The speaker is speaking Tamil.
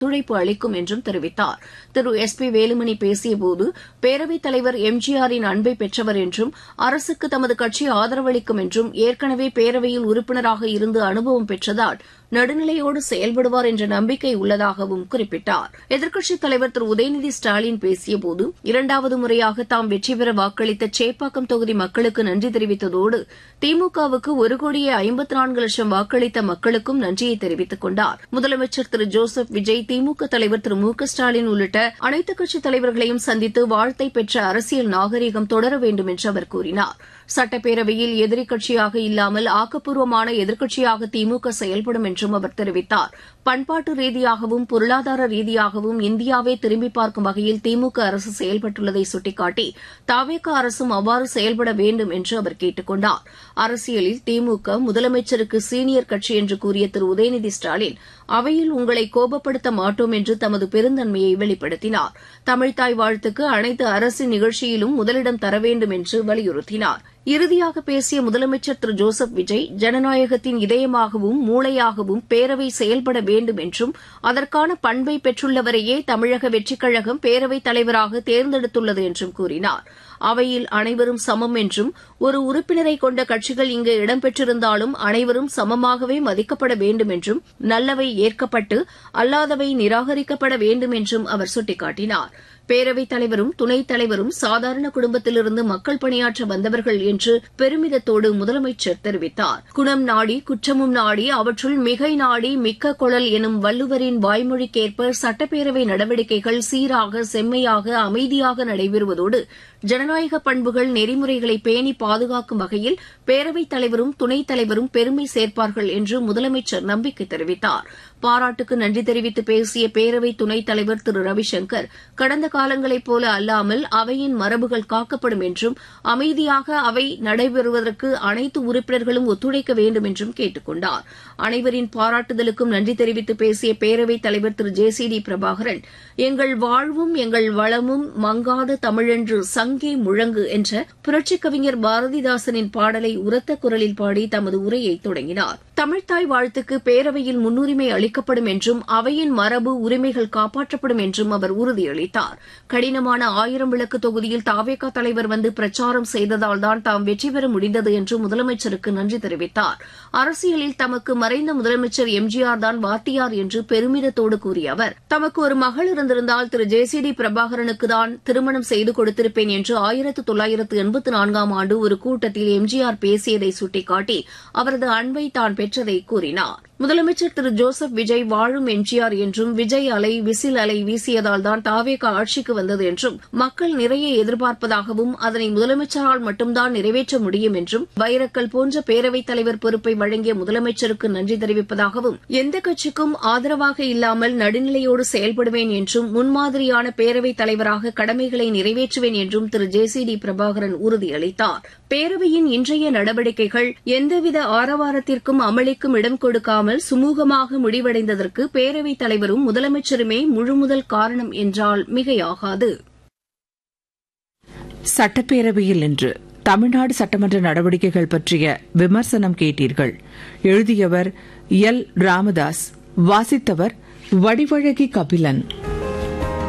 ஒத்துழைப்பு அளிக்கும் என்றும் தெரிவித்தார் திரு எஸ் பி வேலுமணி பேசியபோது பேரவைத் தலைவர் எம்ஜிஆரின் அன்பை பெற்றவர் என்றும் அரசுக்கு தமது கட்சி ஆதரவளிக்கும் என்றும் ஏற்கனவே பேரவையில் உறுப்பினராக இருந்து அனுபவம் பெற்றதால் நடுநிலையோடு செயல்படுவார் என்ற நம்பிக்கை உள்ளதாகவும் குறிப்பிட்டார் எதிர்க்கட்சித் தலைவர் திரு உதயநிதி ஸ்டாலின் பேசியபோது இரண்டாவது முறையாக தாம் வெற்றி பெற வாக்களித்த சேப்பாக்கம் தொகுதி மக்களுக்கு நன்றி தெரிவித்ததோடு திமுகவுக்கு ஒரு கோடியே ஐம்பத்து நான்கு லட்சம் வாக்களித்த மக்களுக்கும் நன்றியை தெரிவித்துக் கொண்டார் முதலமைச்சர் திரு ஜோசப் விஜய் திமுக தலைவர் திரு மு க ஸ்டாலின் உள்ளிட்ட அனைத்துக் கட்சித் தலைவர்களையும் சந்தித்து வாழ்த்தை பெற்ற அரசியல் நாகரீகம் தொடர வேண்டும் என்று அவர் கூறினார் சட்டப்பேரவையில் எதிரி கட்சியாக இல்லாமல் ஆக்கப்பூர்வமான எதிர்க்கட்சியாக திமுக செயல்படும் என்றும் அவர் தெரிவித்தார் பண்பாட்டு ரீதியாகவும் பொருளாதார ரீதியாகவும் இந்தியாவே திரும்பி பார்க்கும் வகையில் திமுக அரசு செயல்பட்டுள்ளதை சுட்டிக்காட்டி தாவேக அரசும் அவ்வாறு செயல்பட வேண்டும் என்று அவர் கேட்டுக் கொண்டார் அரசியலில் திமுக முதலமைச்சருக்கு சீனியர் கட்சி என்று கூறிய திரு உதயநிதி ஸ்டாலின் அவையில் உங்களை கோபப்படுத்த மாட்டோம் என்று தமது பெருந்தன்மையை வெளிப்படுத்தினார் தமிழ்தாய் வாழ்த்துக்கு அனைத்து அரசு நிகழ்ச்சியிலும் முதலிடம் தர வேண்டும் என்று வலியுறுத்தினார் இறுதியாக பேசிய முதலமைச்சர் திரு ஜோசப் விஜய் ஜனநாயகத்தின் இதயமாகவும் மூளையாகவும் பேரவை செயல்பட வேண்டும் என்றும் அதற்கான பண்பை பெற்றுள்ளவரையே தமிழக வெற்றிக் கழகம் பேரவைத் தலைவராக தேர்ந்தெடுத்துள்ளது என்றும் கூறினார் அவையில் அனைவரும் சமம் என்றும் ஒரு உறுப்பினரை கொண்ட கட்சிகள் இங்கு இடம்பெற்றிருந்தாலும் அனைவரும் சமமாகவே மதிக்கப்பட வேண்டும் என்றும் நல்லவை ஏற்கப்பட்டு அல்லாதவை நிராகரிக்கப்பட வேண்டும் என்றும் அவர் சுட்டிக்காட்டினார் பேரவைத் தலைவரும் துணைத் தலைவரும் சாதாரண குடும்பத்திலிருந்து மக்கள் பணியாற்ற வந்தவர்கள் என்று பெருமிதத்தோடு முதலமைச்சர் தெரிவித்தார் குணம் நாடி குற்றமும் நாடி அவற்றுள் மிகை நாடி மிக்க குழல் எனும் வள்ளுவரின் வாய்மொழிக்கேற்ப சட்டப்பேரவை நடவடிக்கைகள் சீராக செம்மையாக அமைதியாக நடைபெறுவதோடு ஜனநாயக பண்புகள் நெறிமுறைகளை பேணி பாதுகாக்கும் வகையில் பேரவைத் தலைவரும் துணைத் தலைவரும் பெருமை சேர்ப்பார்கள் என்று முதலமைச்சர் நம்பிக்கை தெரிவித்தார் பாராட்டுக்கு நன்றி தெரிவித்து பேசிய பேரவை துணைத் தலைவர் திரு ரவிசங்கர் கடந்த காலங்களைப் போல அல்லாமல் அவையின் மரபுகள் காக்கப்படும் என்றும் அமைதியாக அவை நடைபெறுவதற்கு அனைத்து உறுப்பினர்களும் ஒத்துழைக்க வேண்டும் என்றும் கேட்டுக் கொண்டார் அனைவரின் பாராட்டுதலுக்கும் நன்றி தெரிவித்து பேசிய பேரவைத் தலைவர் Thiru J C D Prabhakaran எங்கள் வாழ்வும் எங்கள் வளமும் மங்காத தமிழென்று சங்கே முழங்கு என்ற புரட்சிக் கவிஞர் பாரதிதாசனின் பாடலை உரத்த குரலில் பாடி தமது உரையை தொடங்கினார் தமிழ்தாய் வாழ்த்துக்கு பேரவையில் முன்னுரிமை அளிக்கப்படும் என்றும் அவையின் மரபு உரிமைகள் காப்பாற்றப்படும் என்றும் அவர் உறுதியளித்தார் கடினமான ஆயிரம் விளக்கு தொகுதியில் தாவேகா தலைவர் வந்து பிரச்சாரம் செய்ததால்தான் தாம் வெற்றி பெற முடிந்தது என்று முதலமைச்சருக்கு நன்றி தெரிவித்தார் அரசியலில் தமக்கு மறைந்த முதலமைச்சர் எம்ஜிஆர் தான் வாத்தியார் என்று பெருமிதத்தோடு கூறிய அவர் தமக்கு ஒரு மகள் இருந்திருந்தால் திரு ஜே சி டி பிரபாகரனுக்கு தான் திருமணம் செய்து கொடுத்திருப்பேன் என்று ஆயிரத்து தொள்ளாயிரத்து எண்பத்து நான்காம் ஆண்டு ஒரு கூட்டத்தில் எம்ஜிஆர் பேசியதை சுட்டிக்காட்டி அவரது அன்பை தான் பெற்றதை கூறினார் முதலமைச்சர் திரு ஜோசப் விஜய் வாழும் எம்ஜிஆர் என்றும் விஜய் அலை விசில் அலை வீசியதால் தான் தாவேக ஆட்சிக்கு வந்தது என்றும் மக்கள் நிறைய எதிர்பார்ப்பதாகவும் அதனை முதலமைச்சரால் மட்டும்தான் நிறைவேற்ற முடியும் என்றும் வைரக்கல் போன்ற பேரவைத் தலைவர் பொறுப்பை வழங்கிய முதலமைச்சருக்கு நன்றி தெரிவிப்பதாகவும் எந்த கட்சிக்கும் ஆதரவாக இல்லாமல் நடுநிலையோடு செயல்படுவேன் என்றும் முன்மாதிரியான பேரவைத் தலைவராக கடமைகளை நிறைவேற்றுவேன் என்றும் Thiru J C D Prabhakaran உறுதியளித்தார் பேரவையின் இன்றைய நடவடிக்கைகள் எந்தவித ஆரவாரத்திற்கும் அமளிக்கும் இடம் கொடுக்காமல் சுமூகமாக முடிவடைந்ததற்கு பேரவைத் தலைவரும் முதலமைச்சருமே முழுமுதல் காரணம் என்றால் மிகையாகாது சட்டப்பேரவையில் இன்று தமிழ்நாடு சட்டமன்ற நடவடிக்கைகள் பற்றிய விமர்சனம் கேட்டீர்கள் எழுதியவர் எல் ராமதாஸ் வாசித்தவர் வடிவழகி கபிலன்